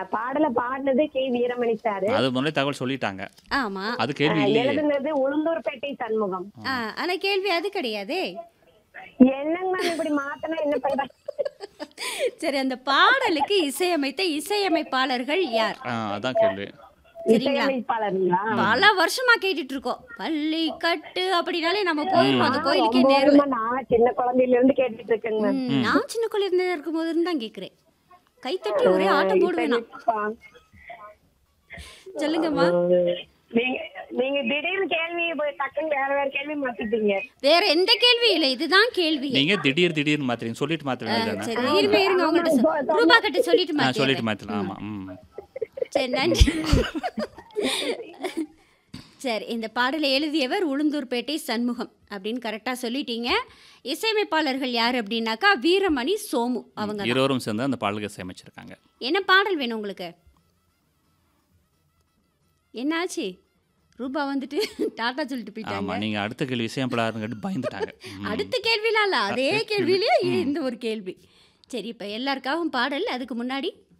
பாடல பாடினது K Veeramani sir அது முன்னாடி தகவல் சொல்லிட்டாங்க ஆமா அது கேள்வி இல்லையே எழுதுனது உளுந்தூர்பேட்டை சண்முகம் ஆ, ஆனா கேள்வி அது கிடையாதே என்னங்க மேம் இப்படி மாத்தினா என்ன பண்ற சரி அந்த பாடலுக்கு இசையமைத்த இசையமைப்பாளர்கள் யார் ஆ, அதான் கேள்வி சரிங்களா இசையமைப்பாளருங்களா பல வருஷமா கேட்டுட்டு இருக்கோம் பள்ளி கட்டு அப்படின்னாலே நம்ம போயிருவோம் அந்த கோயிலுக்கே ரொம்ப நேரம் வருஷமா நான் சின்ன குழந்தையில இருந்து கேட்டுட்டு இருக்கேங்க மேம் ம், நான் சின்ன குழந்தை இருக்கும் போது தான் கேக்குறேன் கைத்தட்டி ஒரே ஆட்டம் போடுவேன் நான். சொல்லுங்கம்மா நீங்க நீங்க திடீர்னு கேள்வி போய் டக்குன்னு வேற வேற கேள்வி மாத்திட்டீங்க வேற எந்த கேள்வி இல்லை இதுதான் கேள்வி நீங்க திடீர் திடீர்னு மாத்துறீங்க சொல்லிட்டு மாத்த வேண்டியதானே சரி இருங்க இருங்க உங்கள்ட்ட சொ- ரூபா கட்டு சொல்லிட்டு நான் சொல்லிட்டு மாத்திடுறேன். மாத்தலாம் ஆமா ம் சரி நன்றி சரி இந்த பாடலை எழுதியவர் உளுந்தூர்பேட்டை சண்முகம் அப்படின்னு கரெக்டாக சொல்லிட்டீங்க இசையமைப்பாளர்கள் யார் அப்படின்னாக்கா வீரமணி சோமு அவங்க தான். இருவரும் சேர்ந்து அந்த பாடலுக்கு இசையமைச்சிருக்காங்க என்ன பாடல் வேணும் உங்களுக்கு என்னாச்சு ரூபா வந்துட்டு டாட்டா சொல்லிட்டு ஆமா போயிட்டாங்க நீங்க அடுத்த கேள்வி இசையமைப்பாளருங்க பயந்துட்டாங்க ம். அடுத்த கேள்விலாம் இல்ல அதே கேள்வியிலேயே இந்த ஒரு கேள்வி சரி இப்போ எல்லாருக்காகவும் பாடல் அதுக்கு முன்னாடி